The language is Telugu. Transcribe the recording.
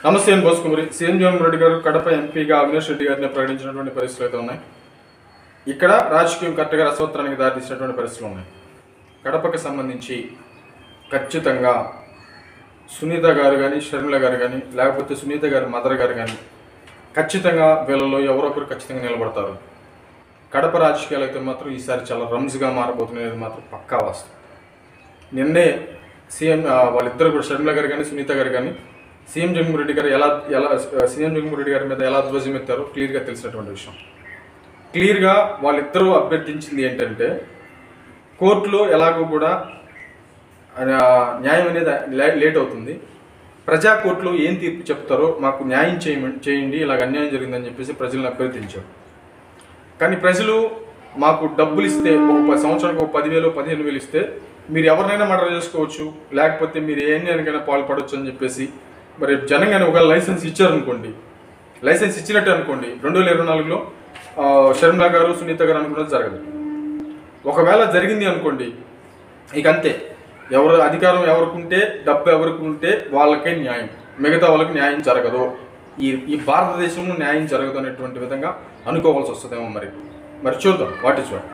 నమస్తే అని బోసుకుమరి సీఎం జగన్మోహన్ రెడ్డి గారు కడప ఎంపీగా అవినాష్ రెడ్డి గారిని ప్రకటించినటువంటి పరిస్థితులు అయితే ఉన్నాయి ఇక్కడ రాజకీయం కరెక్ట్గా రసవత్రానికి దారితీసినటువంటి పరిస్థితులు ఉన్నాయి కడపకి సంబంధించి ఖచ్చితంగా సునీత గారు కానీ షర్మిల గారు కానీ లేకపోతే సునీత గారి మదర్ గారు కానీ ఖచ్చితంగా వీళ్ళలో ఎవరో ఒకరు ఖచ్చితంగా నిలబడతారు కడప రాజకీయాలు అయితే మాత్రం ఈసారి చాలా రమ్స్గా మారబోతున్నాయి మాత్రం పక్కా వాస్తవం నిన్నే సీఎం ఆ, వాళ్ళిద్దరు కూడా షర్మిల గారు కానీ సునీత గారు కానీ సీఎం జగన్మోహన్ రెడ్డి గారు ఎలా ఎలా సీఎం జగన్మోహన్ రెడ్డి గారి మీద ఎలా ధ్వజం ఎత్తారో క్లియర్గా తెలిసినటువంటి విషయం క్లియర్గా వాళ్ళిద్దరూ అభ్యర్థించింది ఏంటంటే కోర్టులో ఎలాగో కూడా ఆ, న్యాయం అనేది లే- లేట్ అవుతుంది ప్రజా కోర్టులో ఏం తీర్పు చెప్తారో మాకు న్యాయం చేయమని చేయండి ఇలాగ అన్యాయం జరిగిందని చెప్పేసి ప్రజలను అభ్యర్థించారు కానీ ప్రజలు మాకు డబ్బులు ఇస్తే ఒక పది సంవత్సరానికి ఒక పదివేలు పదిహేను వేలు ఇస్తే మీరు ఎవరినైనా మర్డర్ చేసుకోవచ్చు లేకపోతే మీరు ఏ అన్యాయానికైనా పాల్పడవచ్చు అని చెప్పేసి మరి జనంగానే ఒక లైసెన్స్ ఇచ్చారనుకోండి లైసెన్స్ ఇచ్చినట్టు అనుకోండి రెండు వేల ఇరవై నాలుగులో ఆ, షర్మిలా గారు సునీత గారు అనుకున్నది జరగదు ఒకవేళ జరిగింది అనుకోండి ఇక అంతే ఎవరు అధికారం ఎవరికి ఉంటే డబ్బు ఎవరికి ఉంటే వాళ్ళకే న్యాయం మిగతా వాళ్ళకి న్యాయం జరగదు ఈ ఈ భారతదేశంలో న్యాయం జరగదు అనేటువంటి విధంగా అనుకోవాల్సి వస్తుందేమో మరి మరి చూద్దాం వాట్ ఇస్ వాట్